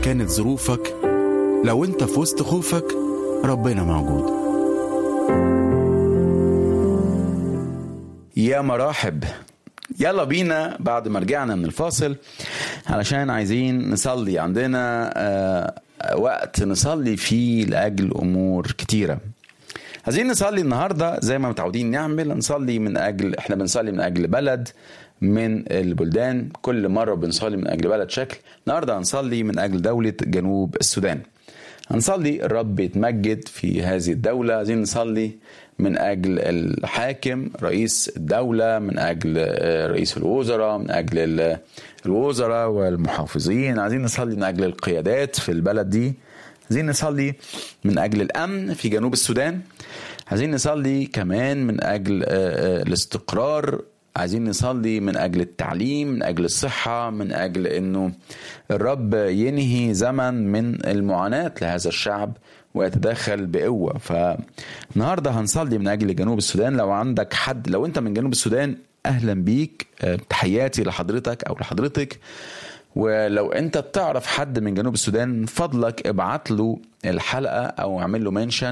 كانت ظروفك لو انت في وسط خوفك ربنا موجود يا مراحب يلا بينا بعد ما رجعنا من الفاصل علشان عايزين نصلي عندنا آه، وقت نصلي فيه لأجل أمور كتيرة عايزين نصلي النهاردة زي ما متعودين نعمل نصلي من أجل احنا بنصلي من أجل بلد من البلدان كل مرة بنصلي من أجل بلد شكل النهاردة هنصلي من أجل دولة جنوب السودان هنصلي الرب يتمجد في هذه الدولة عايزين نصلي من أجل الحاكم رئيس الدولة من أجل آه، رئيس الوزراء من أجل ال- الوزراء والمحافظين عايزين نصلي من أجل القيادات في البلد دي عايزين نصلي من أجل الأمن في جنوب السودان عايزين نصلي كمان من أجل آه، آه، الاستقرار عايزين نصلي من أجل التعليم من أجل الصحة من أجل أنه الرب ينهي زمن من المعاناة لهذا الشعب ويتدخل بقوة فالنهاردة هنصلي من أجل جنوب السودان لو عندك حد لو أنت من جنوب السودان أهلا بيك آه، تحياتي لحضرتك أو لحضرتك ولو انت بتعرف حد من جنوب السودان من فضلك ابعت له الحلقه او اعمل له منشن